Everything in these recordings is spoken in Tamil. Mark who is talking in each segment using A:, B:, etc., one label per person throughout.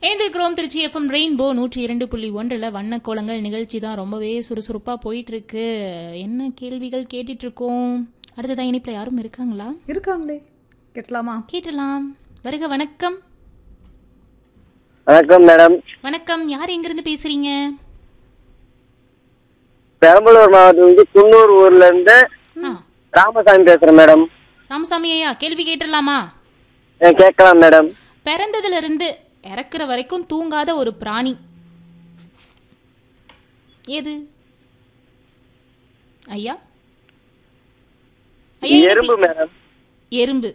A: இணைந்திருக்கிறோம் திருச்சி எஃப்எம் ரெயின்போ நூற்றி இரண்டு புள்ளி ஒன்றில் வண்ண கோலங்கள் நிகழ்ச்சி தான் ரொம்பவே சுறுசுறுப்பாக போயிட்டு இருக்கு என்ன கேள்விகள் கேட்டுட்டு இருக்கோம் அடுத்ததான் இனிப்பில் யாரும் இருக்காங்களா
B: இருக்காங்களே கேட்டலாமா
A: கேட்டலாம் வருக வணக்கம்
C: வணக்கம் மேடம்
A: வணக்கம் யார் எங்கிருந்து பேசுறீங்க
C: பெரம்பலூர் மாவட்டம் வந்து குன்னூர் ஊர்ல இருந்து
A: ஆ
C: ராமசாமி பேசுறேன் மேடம்
A: ராமசாமி ஐயா கேள்வி கேட்டுடலாமா
C: அஹ் கேட்கலாம் மேடம்
A: பிறந்ததுல இருந்து இறக்குற வரைக்கும் தூங்காத ஒரு பிராணி எது ஐயா ஐயா
C: எறும்பு மேடம்
A: எறும்பு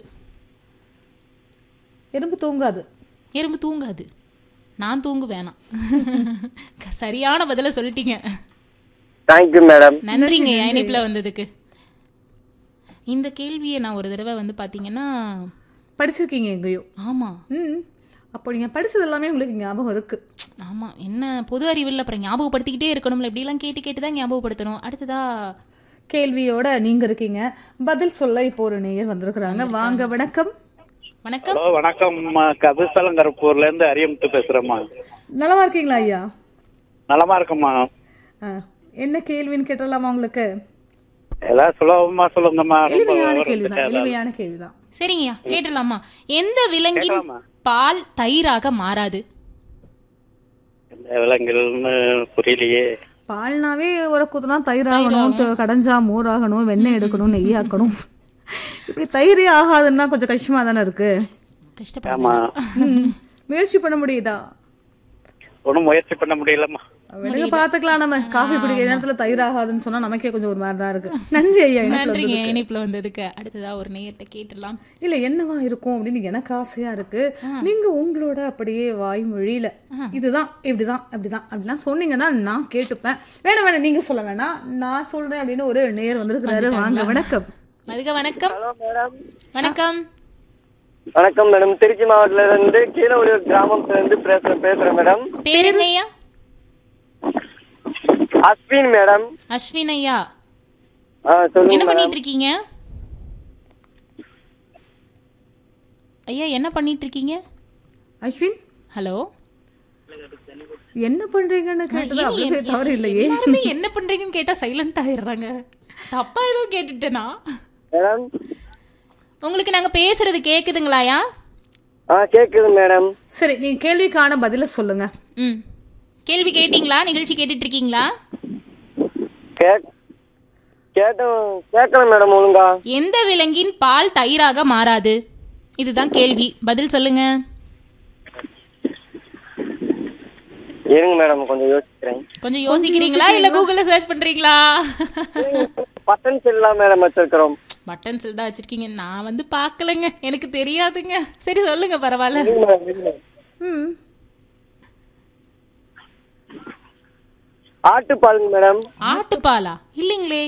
B: எறும்பு தூங்காது
A: எறும்பு தூங்காது நான் தூங்கு வேணாம் சரியான பதில சொல்லிட்டீங்க
C: தேங்க்யூ மேடம்
A: நன்றிங்க இணைப்புல வந்ததுக்கு இந்த கேள்வியை நான் ஒரு தடவை வந்து பாத்தீங்கன்னா
B: படிச்சிருக்கீங்க எங்கேயோ
A: ஆமா
B: ம் அப்போ நீங்கள் படிச்சது எல்லாமே உங்களுக்கு ஞாபகம் இருக்கு
A: ஆமா என்ன பொது அறிவில் அப்புறம் ஞாபகப்படுத்திக்கிட்டே இருக்கணும்ல இப்படிலாம் கேட்டு கேட்டு தான் ஞாபகப்படுத்தணும் அடுத்ததா
B: கேள்வியோட நீங்க இருக்கீங்க பதில் சொல்ல இப்போ ஒரு நேயர் வந்திருக்கிறாங்க வாங்க வணக்கம்
A: வணக்கம்
D: ஹலோ வணக்கம் கபிசலங்கரப்பூர்ல இருந்து அரியமுத்து பேசுறேம்மா
B: நலமா இருக்கீங்களா ஐயா
D: நலமா இருக்கம்மா
B: ஆ, என்ன கேள்வின்னு கேட்டலாமா உங்களுக்கு
D: எல்லாம் சுலபமா சொல்லுங்கம்மா ரொம்ப
B: எளிமையான
D: விவரம்
B: கேள்விதான்
D: தெரியாத ஆளு.
B: எளிமையான கேள்விதான்
A: சரிங்கய்யா கேட்டலாமா எந்த விலங்கின்
D: கேட்கலாமா?
A: பால் தயிராக மாறாது
D: எந்த விலங்குகள்னு புரியலையே
B: பால்னாவே ஒரு குத்துனா தயிர் ஆகணும் த- கடைஞ்சா மோர் ஆகணும் வெண்ணெய் எடுக்கணும் நெய் ஆக்கணும் இப்படி தயிரே ஆகாதுன்னா கொஞ்சம் கஷ்டமா தானே இருக்கு
A: கஷ்டப்பட
D: ஆமா
B: ம், முயற்சி பண்ண முடியுதா
D: ஒன்றும் முயற்சி பண்ண முடியலம்மா
B: விடுங்க பாத்துக்கலாம் நம்ம காஃபி குடிக்கிற நேரத்துல தயிர் ஆகாதுன்னு சொன்னா நமக்கே கொஞ்சம் ஒரு மாதிரி தான் இருக்கு நன்றி ஐயா இணைப்புல
A: நன்றிங்க
B: வந்ததுக்கு.
A: இணைப்புல வந்ததுக்கு அடுத்ததா ஒரு நேயர்கிட்ட கேட்டலாம்
B: இல்ல என்னவா இருக்கும் அப்படின்னு எனக்கு ஆசையா இருக்கு நீங்க உங்களோட அப்படியே வாய்மொழியில இதுதான் இப்படிதான் அப்படிதான் அப்படிலாம் சொன்னீங்கன்னா நான் கேட்டுப்பேன் வேணாம் வேணாம் நீங்க சொல்ல வேணாம் நான் சொல்றேன் அப்படின்னு ஒரு நேயர் வந்திருக்கிறாரு வாங்க வணக்கம்
A: அதுக்கு வணக்கம்
C: ஹலோ மேடம்
A: வணக்கம்
C: வணக்கம் மேடம் திருச்சி மாவட்டத்துல இருந்து கீழவூர் கிராமத்துல இருந்து பேசுறேன் பேசுறேன் மேடம்
A: பேருங்க ஐயா
C: அஸ்வின் மேடம்
A: அஸ்வின் ஐயா
C: ஆ சொல்லுங்க
A: என்ன
C: மேடம்
A: பண்ணிட்டு இருக்கீங்க ஐயா என்ன பண்ணிட்டு இருக்கீங்க
B: அஸ்வின்
A: ஹலோ
B: என்ன பண்றீங்கன்னு கேட்டது அப்படியே தவறு இல்லையே
A: எல்லாருமே என்ன பண்றீங்கன்னு கேட்டா சைலண்ட் ஆயிடுறாங்க தப்பா எதுவும் கேட்டுட்டேனா
C: மேடம்
A: உங்களுக்கு நாங்க பேசுறது கேக்குதுங்களாயா
C: ஆ கேக்குது மேடம்
B: சரி நீங்க கேள்விக்கான பதில சொல்லுங்க
A: ம் கேள்வி கேட்டிங்களா நிகழ்ச்சி கேட்டுட்டு இருக்கீங்களா
C: கேக் கேட்டோம் கேட்கல மேடம் ஒழுங்கா
A: எந்த விலங்கின் பால் தயிராக மாறாது இதுதான் கேள்வி பதில் சொல்லுங்க
C: இருங்க மேடம் கொஞ்சம் யோசிக்கிறேன்
A: கொஞ்சம் யோசிக்கிறீங்களா இல்ல கூகுள்ல சர்ச் பண்றீங்களா
C: பட்டன் செல்லாம் மேடம் வச்சிருக்கிறோம்
A: பட்டன் செல் தான் வச்சிருக்கீங்க நான் வந்து பார்க்கலங்க எனக்கு தெரியாதுங்க சரி சொல்லுங்க பரவாயில்ல
C: இருங்க மேடம், இருங்க.
B: ம்
C: ஆட்டுப்பாலுங்க மேடம்
A: ஆட்டுப்பாலா இல்லைங்களே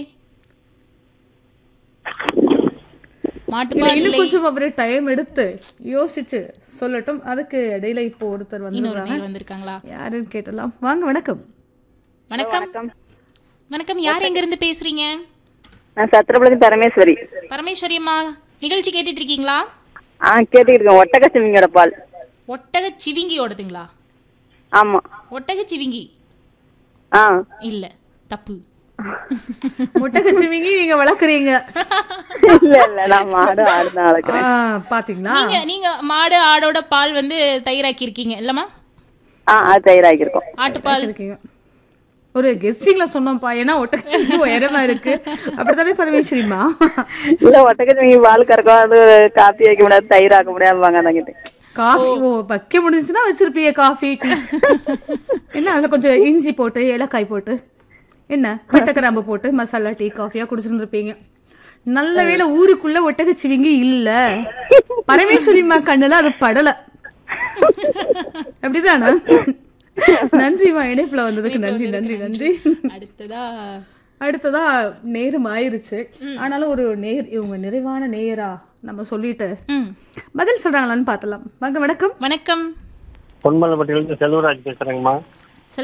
B: இல்ல
A: மாட்டுப்பால்
B: இன்னும்
A: இல்லை
B: கொஞ்சம் அப்படியே டைம் எடுத்து யோசிச்சு சொல்லட்டும் அதுக்கு இடையில இப்போ ஒருத்தர்
A: இன்னொரு
B: வந்துடுறாங்க
A: நேர் வந்திருக்காங்களா
B: யாருன்னு கேட்டலாம் வாங்க வணக்கம்
A: வணக்கம் வணக்கம் யார் எங்க இருந்து பேசுறீங்க
E: நான் சத்திரபுரத்து பரமேஸ்வரி
A: பரமேஸ்வரி அம்மா நிகழ்ச்சி கேட்டுட்டு இருக்கீங்களா
E: ஆ கேட்டுக்கிட்டு இருக்கேன் ஒட்டக சிவிங்கோட பால்
A: ஒட்டக சிவிங்கியோடதுங்களா
E: ஆமா
A: ஒட்டக சிவிங்கி
E: ஆ
A: இல்ல தப்பு
B: முட்டகச்சிவிங்கி நீங்க வளர்க்குறீங்க
E: இல்ல இல்ல நான் மாடு ஆடு தான் வளர்க்குறேன்
B: ஆ, பாத்தீங்களா
A: நீங்க நீங்க மாடு ஆடோட பால் வந்து தயிராக்கி இருக்கீங்க இல்லம்மா
E: ஆ அது தயாராகிருக்கோம்
A: ஆட்டுப்பால்
B: இருக்கீங்க ஒரு கெஸ்டிங்ல சொன்னோம்ப்பா ஏன்னா ஒட்டகச்சிவிங்கி உயரமா இருக்கு அப்படித்தானே பரமேஸ்வரிமா
E: இல்ல ஒட்டக சிவிங்கி பால் கறக்கும் அது காப்பி வைக்க முடியாது தயிர் ஆக்க முடியாதுவாங்க அதான் கேட்டேன்
B: காஃபி ஓ வைக்க முடிஞ்சுன்னா வச்சிருப்பீங்க காஃபி டீ என்ன அதுல கொஞ்சம் இஞ்சி போட்டு ஏலக்காய் போட்டு என்ன பட்டை கிராம்பு போட்டு மசாலா டீ காஃபியா குடிச்சிருந்துருப்பீங்க நல்ல வேளை ஊருக்குள்ள ஒட்டகச்சிவிங்கி இல்ல பரமேஸ்வரிமா கண்ணுல அது படல அப்படிதானா நன்றிமா இணைப்புல வந்ததுக்கு நன்றி நன்றி நன்றி
A: அடுத்ததா
B: அடுத்ததா நேரம் ஆயிருச்சு ஆனாலும் ஒரு நேர் இவங்க நிறைவான நேயரா நம்ம சொல்லிட்டு
A: ம்
B: பதில் சொல்றாங்களான்னு பார்த்தலாம் வாங்க வணக்கம்
A: வணக்கம்
F: பொன்மலைப்பட்டியிலிருந்து செல்வராஜ் பேசுறேங்கம்மா